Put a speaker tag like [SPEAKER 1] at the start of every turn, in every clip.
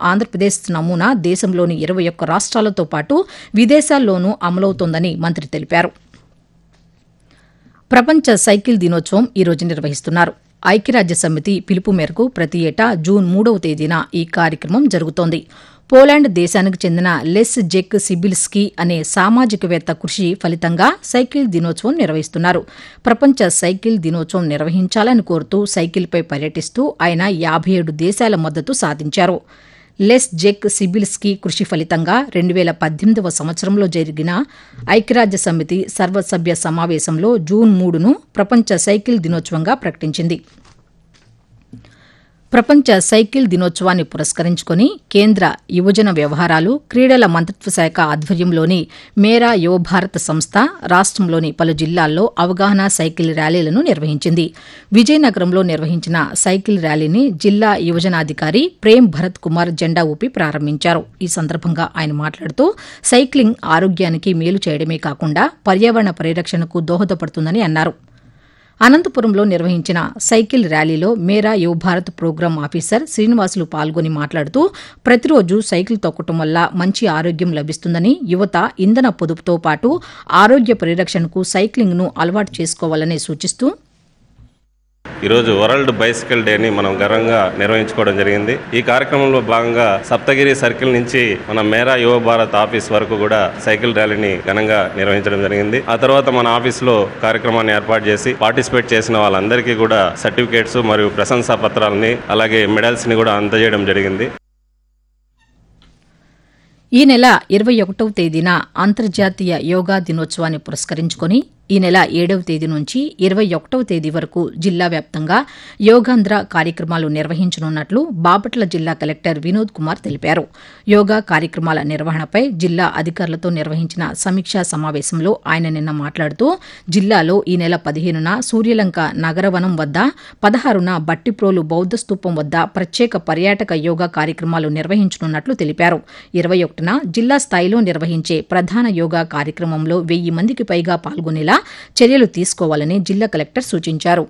[SPEAKER 1] ఆంధ్రప్రదేశ్ నమూనా దేశంలోని ఇరవై ఒక్క రాష్ట్రాలతో పాటు విదేశాల్లోనూ అమలవుతోందని మంత్రి తెలిపారు ప్రపంచ సైకిల్ దినోత్సవం ఈ రోజు నిర్వహిస్తున్నారు ఐక్యరాజ్య సమితి పిలుపు మేరకు ప్రతి ఏటా జూన్ మూడవ తేదీన ఈ కార్యక్రమం జరుగుతోంది పోలాండ్ దేశానికి చెందిన లెస్ జెక్ సిబిల్స్కీ అనే సామాజికవేత్త కృషి ఫలితంగా సైకిల్ దినోత్సవం నిర్వహిస్తున్నారు ప్రపంచ సైకిల్ దినోత్సవం నిర్వహించాలని కోరుతూ సైకిల్పై పర్యటిస్తూ ఆయన యాభై ఏడు దేశాల మద్దతు సాధించారు లెస్ జెక్ సిబిల్స్కీ కృషి ఫలితంగా రెండు వేల పద్దెనిమిదవ సంవత్సరంలో జరిగిన ఐక్యరాజ్య సమితి సర్వసభ్య సమావేశంలో జూన్ మూడును ప్రపంచ సైకిల్ దినోత్సవంగా ప్రకటించింది ప్రపంచ సైకిల్ దినోత్సవాన్ని పురస్కరించుకుని కేంద్ర యువజన వ్యవహారాలు క్రీడల మంత్రిత్వ శాఖ ఆధ్వర్యంలోని మేరా యువ భారత్ సంస్థ రాష్ట్రంలోని పలు జిల్లాల్లో అవగాహన సైకిల్ ర్యాలీలను నిర్వహించింది విజయనగరంలో నిర్వహించిన సైకిల్ ర్యాలీని జిల్లా యువజనాధికారి ప్రేమ్ భరత్ కుమార్ జెండా ఊపి ప్రారంభించారు ఈ సందర్భంగా ఆయన మాట్లాడుతూ సైక్లింగ్ ఆరోగ్యానికి మేలు చేయడమే కాకుండా పర్యావరణ పరిరక్షణకు దోహదపడుతుందని అన్నారు అనంతపురంలో నిర్వహించిన సైకిల్ ర్యాలీలో మేరా యువ భారత్ ప్రోగ్రాం ఆఫీసర్ శ్రీనివాసులు పాల్గొని మాట్లాడుతూ ప్రతిరోజు సైకిల్ తొక్కటం వల్ల మంచి ఆరోగ్యం లభిస్తుందని యువత ఇంధన పొదుపుతో పాటు ఆరోగ్య పరిరక్షణకు సైక్లింగ్ను అలవాటు చేసుకోవాలని సూచిస్తూ
[SPEAKER 2] ఈరోజు వరల్డ్ బైసికల్ డేని మనం ఘనంగా నిర్వహించుకోవడం జరిగింది ఈ కార్యక్రమంలో భాగంగా సప్తగిరి సర్కిల్ నుంచి మన మేరా యువ భారత్ ఆఫీస్ వరకు కూడా సైకిల్ ర్యాలీని ఘనంగా నిర్వహించడం జరిగింది ఆ తర్వాత మన ఆఫీస్లో కార్యక్రమాన్ని ఏర్పాటు చేసి పార్టిసిపేట్ చేసిన వాళ్ళందరికీ కూడా సర్టిఫికేట్స్ మరియు ప్రశంసా పత్రాలని అలాగే మెడల్స్ ని కూడా అందజేయడం జరిగింది
[SPEAKER 1] ఈ నెల ఇరవై ఒకటవ తేదీన అంతర్జాతీయ యోగా దినోత్సవాన్ని పురస్కరించుకుని ఈ నెల ఏడవ తేదీ నుంచి ఇరవై ఒకటవ తేదీ వరకు జిల్లా వ్యాప్తంగా యోగాంధ్ర కార్యక్రమాలు నిర్వహించనున్నట్లు బాపట్ల జిల్లా కలెక్టర్ వినోద్ కుమార్ తెలిపారు యోగా కార్యక్రమాల నిర్వహణపై జిల్లా అధికారులతో నిర్వహించిన సమీక్షా సమావేశంలో ఆయన నిన్న మాట్లాడుతూ జిల్లాలో ఈ నెల పదిహేనున సూర్యలంక నగరవనం వద్ద పదహారున బట్టిప్రోలు బౌద్ధ స్తూపం వద్ద ప్రత్యేక పర్యాటక యోగా కార్యక్రమాలు నిర్వహించనున్నట్లు తెలిపారు ఇరవై ఒకటిన జిల్లా స్థాయిలో నిర్వహించే ప్రధాన యోగా కార్యక్రమంలో వెయ్యి మందికి పైగా పాల్గొనేలా చర్యలు తీసుకోవాలని జిల్లా కలెక్టర్ సూచించారు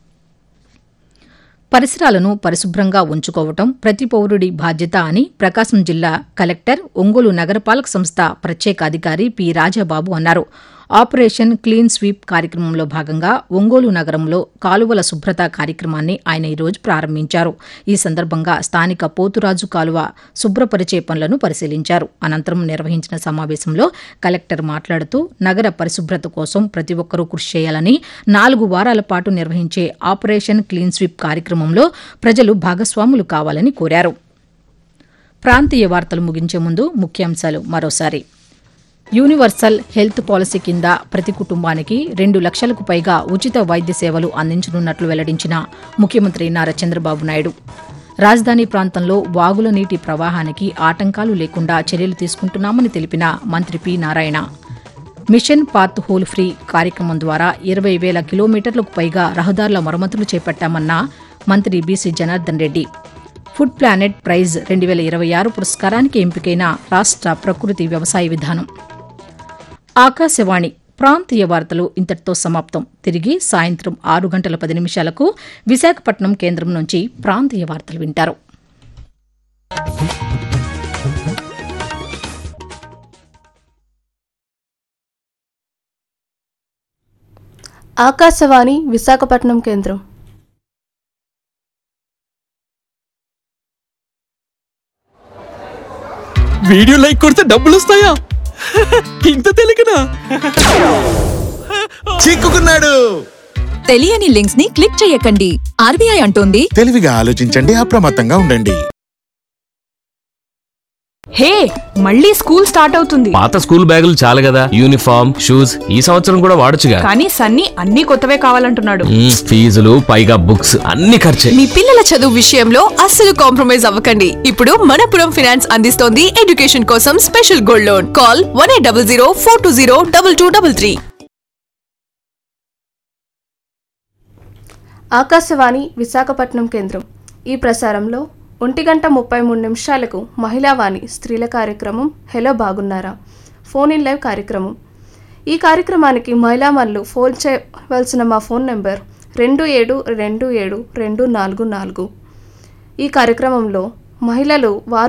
[SPEAKER 1] పరిసరాలను పరిశుభ్రంగా ఉంచుకోవటం ప్రతి పౌరుడి బాధ్యత అని ప్రకాశం జిల్లా కలెక్టర్ ఒంగోలు నగరపాలక సంస్థ ప్రత్యేక అధికారి పి రాజాబాబు అన్నారు ఆపరేషన్ క్లీన్ స్వీప్ కార్యక్రమంలో భాగంగా ఒంగోలు నగరంలో కాలువల శుభ్రత కార్యక్రమాన్ని ఆయన ఈరోజు ప్రారంభించారు ఈ సందర్భంగా స్థానిక పోతురాజు కాలువ శుభ్రపరిచే పనులను పరిశీలించారు అనంతరం నిర్వహించిన సమావేశంలో కలెక్టర్ మాట్లాడుతూ నగర పరిశుభ్రత కోసం ప్రతి ఒక్కరూ కృషి చేయాలని నాలుగు వారాల పాటు నిర్వహించే ఆపరేషన్ క్లీన్ స్వీప్ కార్యక్రమంలో ప్రజలు భాగస్వాములు కావాలని కోరారు ప్రాంతీయ వార్తలు ముగించే ముందు ముఖ్యాంశాలు మరోసారి యూనివర్సల్ హెల్త్ పాలసీ కింద ప్రతి కుటుంబానికి రెండు లక్షలకు పైగా ఉచిత వైద్య సేవలు అందించనున్నట్లు వెల్లడించిన ముఖ్యమంత్రి నారా చంద్రబాబు నాయుడు రాజధాని ప్రాంతంలో వాగుల నీటి ప్రవాహానికి ఆటంకాలు లేకుండా చర్యలు తీసుకుంటున్నామని తెలిపిన మంత్రి P Narayana mission pothole free కార్యక్రమం ద్వారా ఇరవై వేల కిలోమీటర్లకు పైగా రహదారుల మరమ్మతులు చేపట్టామన్న మంత్రి BC Janardhan Reddy food planet prize రెండు వేల ఇరవై ఆరు పురస్కారానికి ఎంపికైన రాష్ట్ర ప్రకృతి వ్యవసాయ విధానం ఆకాశవాణి ప్రాంతీయ వార్తలు ఇంతటితో సమాప్తం తిరిగి సాయంత్రం ఆరు గంటల పది నిమిషాలకు విశాఖపట్నం కేంద్రం నుంచి ప్రాంతీయ వార్తలు వింటారు
[SPEAKER 3] ఆకాశవాణి విశాఖపట్నం కేంద్రం
[SPEAKER 4] వీడియో లైక్ కొడితే డబ్బులు వస్తాయా ఇంత తెలియకనా
[SPEAKER 5] చిక్కుకున్నాడు
[SPEAKER 6] తెలియని లింక్స్ ని క్లిక్ చేయకండి ఆర్బీఐ అంటోంది
[SPEAKER 5] తెలివిగా ఆలోచించండి అప్రమత్తంగా ఉండండి
[SPEAKER 7] హే మళ్ళీ స్కూల్ స్టార్ట్ అవుతుంది
[SPEAKER 8] పాత స్కూల్ బ్యాగులు చాలు కదా యూనిఫామ్ షూస్ ఈ సంవత్సరం కూడా వాడొచ్చుగా
[SPEAKER 7] కానీ సన్నీ అన్ని కొత్తవే కావాలంటున్నాడు
[SPEAKER 8] మ్మ్, ఫీజులు పైగా బుక్స్ అన్ని ఖర్చే
[SPEAKER 6] మీ పిల్లల చదువు విషయంలో అస్సలు కాంప్రమైజ్ అవ్వకండి ఇప్పుడు మనపురం ఫినాన్స్ అందిస్తోంది ఎడ్యుకేషన్ కోసం special gold loan call one eight double zero four two zero double two double three
[SPEAKER 3] Akashvani Visakhapatnam కేంద్రం ఈ ప్రసారంలో ఒంటి గంట ముప్పై మూడు నిమిషాలకు మహిళావాణి స్త్రీల కార్యక్రమం హెలో బాగున్నారా ఫోన్ ఇన్ లైవ్ కార్యక్రమం ఈ కార్యక్రమానికి మహిళామణులు ఫోన్ చేయవలసిన మా ఫోన్ నెంబర్ రెండు ఏడు రెండు ఏడు రెండు నాలుగు నాలుగు ఈ కార్యక్రమంలో మహిళలు వారు